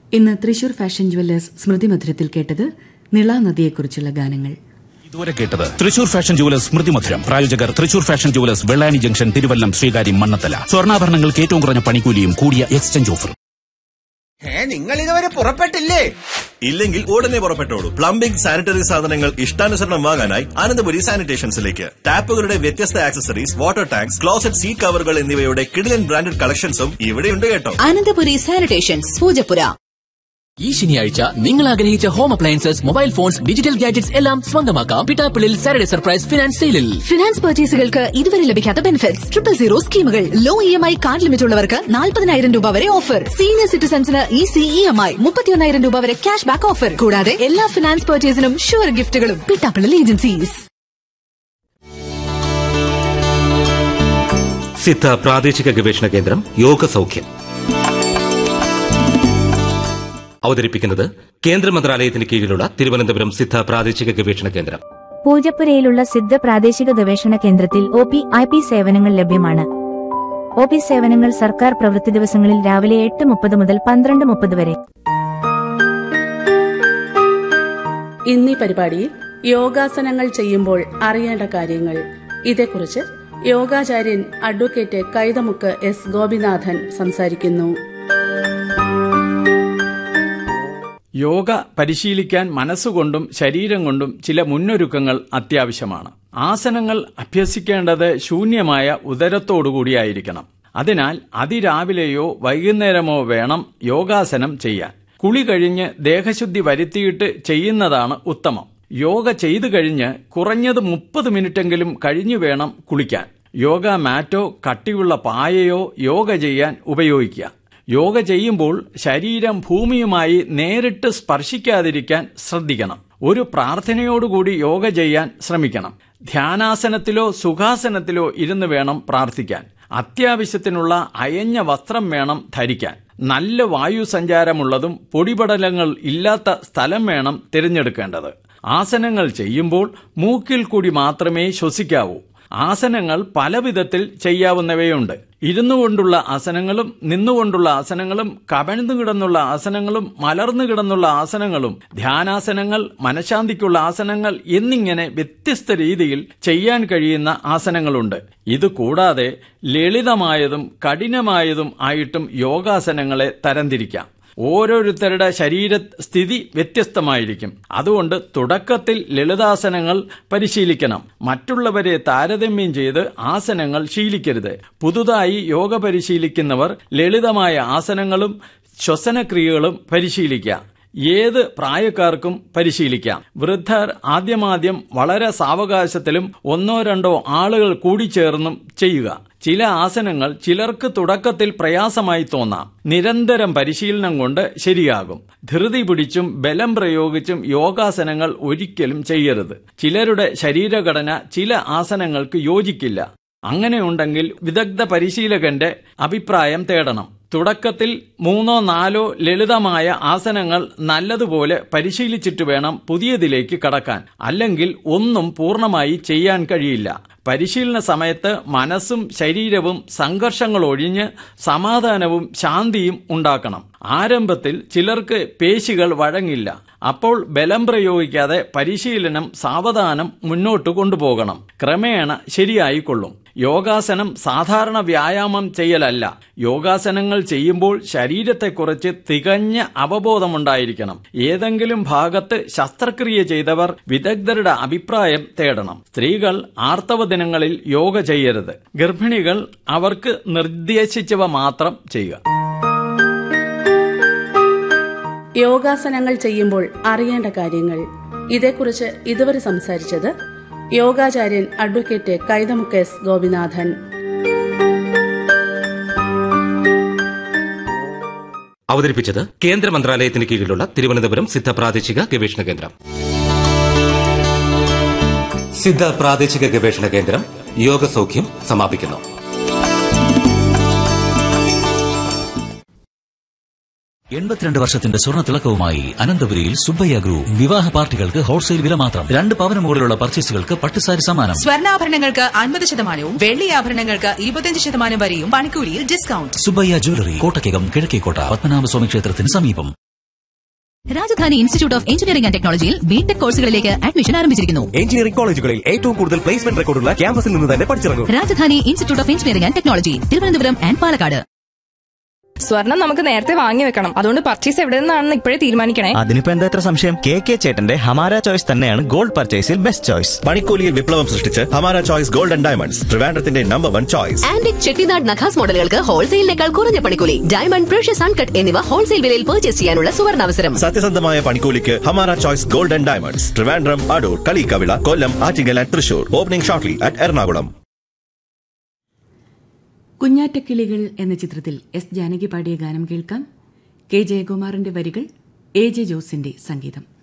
ഇന്ന് Thrissur fashion jewellers Smrithi മധുരത്തിൽ കേട്ടത് നിള നദിയെക്കുറിച്ചുള്ള ഗാനങ്ങൾ ഇതുവരെ കേട്ടത് തൃശൂർ ഫാഷൻ ജുവലേഴ്സ് സ്മൃതി മധുരം പ്രായോജകർ Thrissur fashion jewellers Vellani junction Thiruvallam Sreekaryam Mannanthala സ്വർണ്ണാഭരണങ്ങൾക്ക് ഏറ്റവും കുറഞ്ഞ പണിക്കൂലിയും കൂടിയ എക്സ്ചേഞ്ച് ഓഫർ ഏ നിങ്ങൾ ഇതുവരെ പുറപ്പെട്ടില്ലേ ഇല്ലെങ്കിൽ ഉടനെ പുറപ്പെട്ടോളൂ പ്ലംബിംഗ് സാനിറ്ററി സാധനങ്ങൾ ഇഷ്ടാനുസരണം വാങ്ങാനായി അനന്തപുരി സാനിറ്റേഷൻസിലേക്ക് ടാപ്പുകളുടെ വ്യത്യസ്ത accessories water tanks closet seat കവറുകൾ എന്നിവയുടെ കിടിലൻ ബ്രാൻഡഡ് കളക്ഷൻസും ഇവിടെയുണ്ട് കേട്ടോ അനന്തപുരി സാനിറ്റേഷൻസ് പൂജപ്പുര ഈ ശനിയാഴ്ച നിങ്ങൾ ആഗ്രഹിച്ച home appliances mobile phones digital gadgets എല്ലാം സ്വന്തമാക്കാം പിട്ടാപ്പിളിൽ സാറ്റർഡേ സർപ്രൈസ് ഫിനാൻസ് സെയിലിൽ ഫിനാൻസ് പർച്ചേസുകൾക്ക് ഇതുവരെ ലഭിക്കാത്ത ബെനിഫിറ്റ്സ് ട്രിപ്പിൾ സീറോ സ്കീമുകൾ low E M I card limit ഉള്ളവർക്ക് നാൽപ്പതിനായിരം രൂപ വരെ ഓഫർ സീനിയർ സിറ്റിസൺസിന് ഈസി ഇ എം ഐ മുപ്പത്തിയൊന്നായിരം രൂപ വരെ ക്യാഷ് ബാക്ക് ഓഫർ കൂടാതെ എല്ലാ ഫിനാൻസ് പർച്ചേസിനും ഷുവർ ഗിഫ്റ്റുകളും പിട്ടാപ്പിളിൽ ഏജൻസീസ് സിദ്ധ പ്രാദേശിക ഗവേഷണ കേന്ദ്രം യോഗ സൗഖ്യം അവതരിപ്പിക്കുന്നത് കേന്ദ്ര മന്ത്രാലയത്തിന് കീഴിലുള്ള തിരുവനന്തപുരം സിദ്ധ പ്രാദേശിക ഗവേഷണ കേന്ദ്രം പൂജപ്പുരയിലുള്ള സിദ്ധ പ്രാദേശിക ഗവേഷണ കേന്ദ്രത്തിൽ ഒ പി ഐ പി സേവനങ്ങൾ ലഭ്യമാണ് ഒ പി സേവനങ്ങൾ സർക്കാർ പ്രവൃത്തി ദിവസങ്ങളിൽ രാവിലെ എട്ട് മുപ്പത് മുതൽ പന്ത്രണ്ട് മുപ്പത് വരെ ഇന്നീ പരിപാടിയിൽ യോഗാസനങ്ങൾ ചെയ്യുമ്പോൾ അറിയേണ്ട കാര്യങ്ങൾ ഇതേക്കുറിച്ച് യോഗാചാര്യൻ അഡ്വക്കേറ്റ് കൈതമുക്ക് എസ് ഗോപിനാഥൻ സംസാരിക്കുന്നു യോഗ പരിശീലിക്കാൻ മനസ്സുകൊണ്ടും ശരീരം കൊണ്ടും ചില മുന്നൊരുക്കങ്ങൾ അത്യാവശ്യമാണ് ആസനങ്ങൾ അഭ്യസിക്കേണ്ടത് ശൂന്യമായ ഉദരത്തോടുകൂടിയായിരിക്കണം അതിനാൽ അതിരാവിലെയോ വൈകുന്നേരമോ വേണം യോഗാസനം ചെയ്യാൻ കുളി കഴിഞ്ഞ് ദേഹശുദ്ധി വരുത്തിയിട്ട് ചെയ്യുന്നതാണ് ഉത്തമം യോഗ ചെയ്തു കഴിഞ്ഞ് കുറഞ്ഞത് മുപ്പത് മിനിറ്റെങ്കിലും കഴിഞ്ഞു വേണം കുളിക്കാൻ യോഗ മാറ്റോ കട്ടിയുള്ള പായയോ യോഗ ചെയ്യാൻ ഉപയോഗിക്കുക യോഗ ചെയ്യുമ്പോൾ ശരീരം ഭൂമിയുമായി നേരിട്ട് സ്പർശിക്കാതിരിക്കാൻ ശ്രദ്ധിക്കണം ഒരു പ്രാർത്ഥനയോടുകൂടി യോഗ ചെയ്യാൻ ശ്രമിക്കണം ധ്യാനാസനത്തിലോ സുഖാസനത്തിലോ ഇരുന്ന് വേണം പ്രാർത്ഥിക്കാൻ അത്യാവശ്യത്തിനുള്ള അയഞ്ഞ വസ്ത്രം വേണം ധരിക്കാൻ നല്ല വായു സഞ്ചാരമുള്ളതും പൊടിപടലങ്ങൾ ഇല്ലാത്ത സ്ഥലം വേണം തിരഞ്ഞെടുക്കേണ്ടത് ആസനങ്ങൾ ചെയ്യുമ്പോൾ മൂക്കിൽ കൂടി മാത്രമേ ശ്വസിക്കാവൂ ആസനങ്ങൾ പല വിധത്തിൽ ചെയ്യാവുന്നവയുണ്ട് ഇരുന്നു കൊണ്ടുള്ള ആസനങ്ങളും നിന്നുകൊണ്ടുള്ള ആസനങ്ങളും കമഴ്ന്നു കിടന്നുള്ള ആസനങ്ങളും മലർന്നു കിടന്നുള്ള ആസനങ്ങളും ധ്യാനാസനങ്ങൾ മനഃശാന്തിക്കുള്ള ആസനങ്ങൾ എന്നിങ്ങനെ വ്യത്യസ്ത രീതിയിൽ ചെയ്യാൻ കഴിയുന്ന ആസനങ്ങളുണ്ട് ഇത് കൂടാതെ ലളിതമായതും കഠിനമായതും ആയിട്ടും യോഗാസനങ്ങളെ തരംതിരിക്കാം ഓരോരുത്തരുടെ ശരീര സ്ഥിതി വ്യത്യസ്തമായിരിക്കും അതുകൊണ്ട് തുടക്കത്തിൽ ലളിതാസനങ്ങൾ പരിശീലിക്കണം മറ്റുള്ളവരെ താരതമ്യം ചെയ്ത് ആസനങ്ങൾ ശീലിക്കരുത് പുതുതായി യോഗ പരിശീലിക്കുന്നവർ ലളിതമായ ആസനങ്ങളും ശ്വസനക്രിയകളും പരിശീലിക്കുക ഏത് പ്രായക്കാർക്കും പരിശീലിക്കാം വൃദ്ധർ ആദ്യമാദ്യം വളരെ സാവകാശത്തിലും ഒന്നോ രണ്ടോ ആളുകൾ കൂടിച്ചേർന്നും ചെയ്യുക ചില ആസനങ്ങൾ ചിലർക്ക് തുടക്കത്തിൽ പ്രയാസമായി തോന്നാം നിരന്തരം പരിശീലനം കൊണ്ട് ശരിയാകും ധൃതി പിടിച്ചും ബലം പ്രയോഗിച്ചും യോഗാസനങ്ങൾ ഒരിക്കലും ചെയ്യരുത് ചിലരുടെ ശരീരഘടന ചില ആസനങ്ങൾക്ക് യോജിക്കില്ല അങ്ങനെയുണ്ടെങ്കിൽ വിദഗ്ധ പരിശീലകന്റെ അഭിപ്രായം തേടണം തുടക്കത്തിൽ മൂന്നോ നാലോ ലളിതമായ ആസനങ്ങൾ നല്ലതുപോലെ പരിശീലിച്ചിട്ട് വേണം പുതിയതിലേക്ക് കടക്കാൻ അല്ലെങ്കിൽ ഒന്നും പൂർണ്ണമായി ചെയ്യാൻ കഴിയില്ല പരിശീലന സമയത്ത് മനസ്സും ശരീരവും സംഘർഷങ്ങൾ ഒഴിഞ്ഞ് സമാധാനവും ശാന്തിയും ഉണ്ടാക്കണം ആരംഭത്തിൽ ചിലർക്ക് പേശികൾ വഴങ്ങില്ല അപ്പോൾ ബലം പ്രയോഗിക്കാതെ പരിശീലനം സാവധാനം മുന്നോട്ട് കൊണ്ടുപോകണം ക്രമേണ ശരിയായിക്കൊള്ളും യോഗാസനം സാധാരണ വ്യായാമം ചെയ്യലല്ല യോഗാസനങ്ങൾ ചെയ്യുമ്പോൾ ശരീരത്തെക്കുറിച്ച് തികഞ്ഞ അവബോധമുണ്ടായിരിക്കണം ഏതെങ്കിലും ഭാഗത്ത് ശസ്ത്രക്രിയ ചെയ്തവർ വിദഗ്ധരുടെ അഭിപ്രായം തേടണം സ്ത്രീകൾ ആർത്തവ ദിനങ്ങളിൽ യോഗ ചെയ്യരുത് ഗർഭിണികൾ അവർക്ക് നിർദ്ദേശിച്ചവ മാത്രം ചെയ്യുക യോഗാസനങ്ങൾ ചെയ്യുമ്പോൾ അറിയേണ്ട കാര്യങ്ങൾ ഇതേക്കുറിച്ച് ഇതുവരെ സംസാരിച്ചത് യോഗാചാര്യൻ അഡ്വക്കേറ്റ് കൈതമുക്ക് എസ് ഗോപിനാഥൻ അവതരിപ്പിച്ചത് കേന്ദ്ര മന്ത്രാലയത്തിന് കീഴിലുള്ള തിരുവനന്തപുരം സിദ്ധ പ്രാദേശിക ഗവേഷണ കേന്ദ്രം സിദ്ധ പ്രാദേശിക ഗവേഷണ കേന്ദ്രം യോഗ സൗഖ്യം സമാപിക്കുന്നു എൺപത്തിരണ്ട് വർഷത്തിന്റെ സ്വർണ്ണ തിളക്കവുമായി അനന്തപുരിയിൽ സുബ്ബയ്യ ഗ്രൂപ്പ് വിവാഹ പാർട്ടികൾക്ക് ഹോൾസെയിൽ വില മാത്രം രണ്ട് പവന് മുകളിലുള്ള പർച്ചേസുകൾക്ക് പട്ടുസാരി സമ്മാനം സ്വർണ്ണാഭരണങ്ങൾക്ക് അൻപത് ശതമാനവും വെള്ളി ആഭരണങ്ങൾക്ക് ഇരുപത്തിയഞ്ച് ശതമാനം വരെയും പണിക്കൂലിയിൽ ഡിസ്കൗണ്ട് സുബ്ബയ്യ ജ്വല്ലറി കോട്ടക്കകം കിഴക്കേക്കോട്ട പത്മനാഭസ്വാമി ക്ഷേത്രത്തിന് സമീപം Rajadhani institute of engineering and ടെക്നോളജിയിൽ ബിടെക് കോഴ്സുകളിലേക്ക് അഡ്മിഷൻ ആരംഭിച്ചിരിക്കുന്നു എഞ്ചിനീയറിംഗ് കോളേജുകളിൽ ഏറ്റവും കൂടുതൽ പ്ലേസ്മെന്റ് റെക്കോർഡുള്ള ക്യാമ്പസിൽ നിന്ന് തന്നെ പഠിച്ചിറങ്ങും Rajadhani institute of engineering and technology Thiruvananthapuram and Palakkad സ്വർണം നമുക്ക് നേരത്തെ വാങ്ങി വെക്കണം അതുകൊണ്ട് പർച്ചേസ് എവിടെ നിന്നാണെന്ന് ഇപ്പോഴേ തീരുമാനിക്കണേ അതിനിപ്പോ എന്താ ഇത്ര സംശയം കെ കെ ചേട്ടന്റെ ഹമാര ചോയ്സ് തന്നെയാണ് ഗോൾഡ് പർച്ചേസിൽ ബെസ്റ്റ് ചോയ്സ് പണിക്കൂലിയിൽ വിപ്ലവം സൃഷ്ടിച്ച് Hamara choice gold and diamonds ട്രിവാൻഡ്രത്തിന്റെ number one choice antique Chettinad നഖാസ് മോഡലുകൾക്ക് ഹോൾസെയിലിനേക്കാൾ കുറഞ്ഞ പണിക്കൂലി ഡയമണ്ട് പ്രഷ്യസ് അൺകട്ട് എന്നിവ ഹോൾസെയിൽ വിലയിൽ പർച്ചേസ് ചെയ്യാനുള്ള സുവർണാവസരം സത്യസന്ധമായ പണിക്കൂലിക്ക് Hamara choice gold and diamonds Trivandrum Adoor Kaliyikkavila Kollam Attingal and Thrissur opening shortly at Ernakulam Kunjattakilikal എന്ന ചിത്രത്തിൽ എസ് ജാനകി പാടിയ ഗാനം കേൾക്കാം കെ ജയകുമാറിന്റെ വരികൾ എ ജെ ജോസിന്റെ സംഗീതം